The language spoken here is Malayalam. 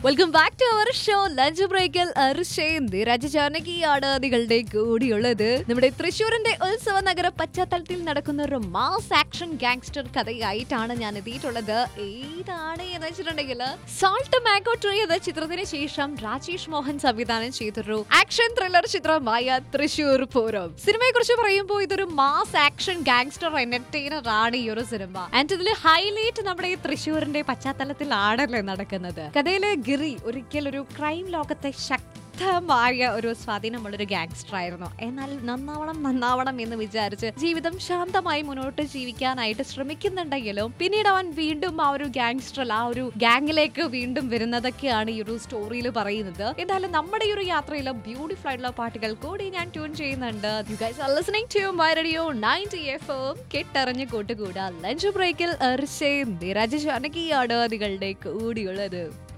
welcome back to our show lunch ബ്രേക്കിൽ അർഷയും നിരജ ജാനകിയാണ് നിങ്ങളുടെ കൂടിയുള്ളത് നമ്മുടെ തൃശ്ശൂരിന്റെ ഉത്സവ നഗര പശ്ചാത്തലത്തിൽ നടക്കുന്ന ഒരു മാസ് ആക്ഷൻ ഗാങ്സ്റ്റർ കഥയായിട്ടാണ് ഞാൻ എത്തിയിട്ടുള്ളത് ഏതാണ് എന്ന് വെച്ചിട്ടുണ്ടെങ്കിൽ സാൾട്ട് മാഗോ ട്രീ എന്ന ചിത്രത്തിന് ശേഷം രാജേഷ് മോഹൻ സംവിധാനം ചെയ്തൊരു ആക്ഷൻ ത്രില്ലർ ചിത്രമായ തൃശ്ശൂർ പൂരം സിനിമയെ കുറിച്ച് പറയുമ്പോൾ ഇതൊരു മാസ് ആക്ഷൻ ഗാങ്സ്റ്റർ എന്റർടൈനർ ആണ് ഈ ഒരു സിനിമ ആൻഡ് ഇതിൽ ഹൈലൈറ്റ് നമ്മുടെ ഈ തൃശ്ശൂരിന്റെ പശ്ചാത്തലത്തിലാണല്ലേ നടക്കുന്നത് കഥയിലെ ഗിരി ഒരിക്കൽ ഒരു ക്രൈം ലോകത്തെ ശക്തമായ ഒരു സ്വാധീനമുള്ള ഒരു ഗാങ്സ്റ്റർ ആയിരുന്നു എന്നാൽ നന്നാവണം നന്നാവണം എന്ന് വിചാരിച്ച് ജീവിതം ശാന്തമായി മുന്നോട്ട് ജീവിക്കാനായിട്ട് ശ്രമിക്കുന്നുണ്ടെങ്കിലും പിന്നീട് അവൻ വീണ്ടും ആ ഒരു ഗാങ്സ്റ്റർ ആ ഒരു ഗാങ്ങിലേക്ക് വീണ്ടും വരുന്നതൊക്കെയാണ് ഈ ഒരു സ്റ്റോറിയിൽ പറയുന്നത് എന്തായാലും നമ്മുടെ ഈ ഒരു യാത്രയിൽ ബ്യൂട്ടിഫുൾ ആയിട്ടുള്ള പാട്ടുകൾ കൂടി ഞാൻ ട്യൂൺ ചെയ്യുന്നുണ്ട് you guys are listening to my radio 90 FM കെട്ടറിഞ്ഞ് കൂട്ടുകൂടാ ലഞ്ച് ബ്രേക്കിൽ എർഷയും നിരജ ജാനകിയാണ് നിങ്ങളുടെ കൂടിയുള്ളത്